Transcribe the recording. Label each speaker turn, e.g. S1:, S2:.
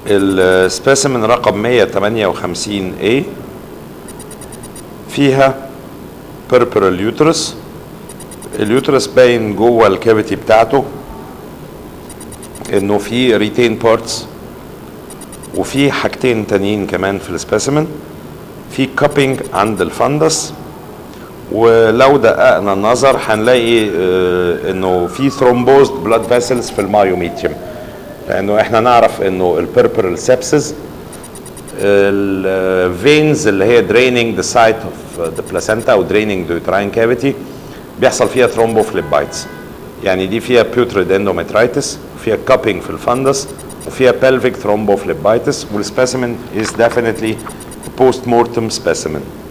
S1: السبيسيمن رقم 158 A فيها purpural uterus اليوترس باين جوه الكافيتي بتاعته انه في ريتين بارتس وفي حاجتين تانيين كمان في السبيسيمن في كابينج عند الفندس ولو دققنا النظر هنلاقي آه، انه في ثرومبوزد بلاد فيسلز في المايوميتيوم لانه احنا نعرف انه البيربرال سيبسز الفينز اللي هي draining the site of the placenta او draining the uterine cavity بيحصل فيها ثرومبوفليبايتس يعني دي فيها putrid endometritis وفيها cupping في الفندس وفيها pelvic thrombophlebitis والسبيسيمن is definitely a post-mortem specimen